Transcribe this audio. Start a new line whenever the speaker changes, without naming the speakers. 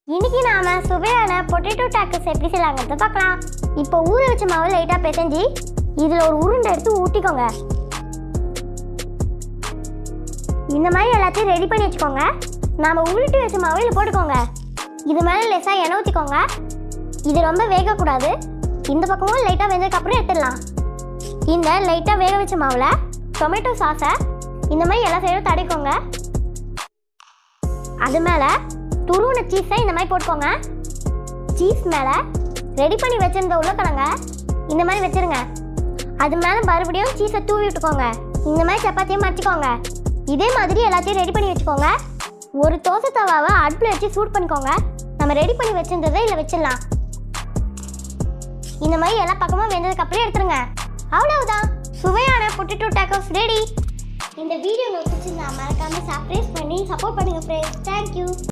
இன்னைக்கு நாம சுவையான பொட்டேட்டோ டாக்கஸ் எப்படி செய்யலாங்கிறத பார்க்கலாம் இப்போ ஊற வச்ச மாவு லைட்டாக பிசைஞ்சு இதில் ஒரு உருண்டை எடுத்து ஊட்டிக்கோங்க இந்த மாதிரி எல்லாத்தையும் ரெடி பண்ணி வச்சுக்கோங்க நாம உருட்டி வச்ச மாவு இதில் போட்டுக்கோங்க இது மேலே லேசாக எண்ணெய் ஊற்றிக்கோங்க இது ரொம்ப வேகக்கூடாது இந்த பக்கமும் லைட்டாக வெந்ததுக்கப்புறம் எடுத்துடலாம் இந்த லைட்டாக வேக வச்ச மாவில் டொமேட்டோ சாஸை இந்த மாதிரி எல்லா சைடும் தடைக்கோங்க அது மேலே துருவின சீஸை இந்த மாதிரி போட்டுக்கோங்க சீஸ் மேலே ரெடி பண்ணி வச்சிருந்த உருளைக்கிழங்க இந்த மாதிரி வச்சிருங்க அது மேலே மறுபடியும் சீஸை தூவி விட்டுக்கோங்க இந்த மாதிரி சப்பாத்தியும் மடிச்சுக்கோங்க இதே மாதிரி எல்லாத்தையும் ரெடி பண்ணி வச்சுக்கோங்க ஒரு தோசை தவாவை அடுப்பில் வச்சு சூட் பண்ணிக்கோங்க நம்ம ரெடி பண்ணி வச்சிருந்ததை இதில் வச்சிடலாம் இந்த மாதிரி எல்லா பக்கமும் வெந்ததுக்கு அப்புறம் எடுத்துருங்க அவ்வளவுதான் சுவையான பொட்டேட்டோ டேக்கோஸ் ரெடி இந்த வீடியோ உங்களுக்கு பிடிச்சிருந்தா மறக்காம சப்ஸ்கிரைப் பண்ணி சப்போர்ட் பண்ணுங்க ஃப்ரெண்ட்ஸ் தேங்க்யூ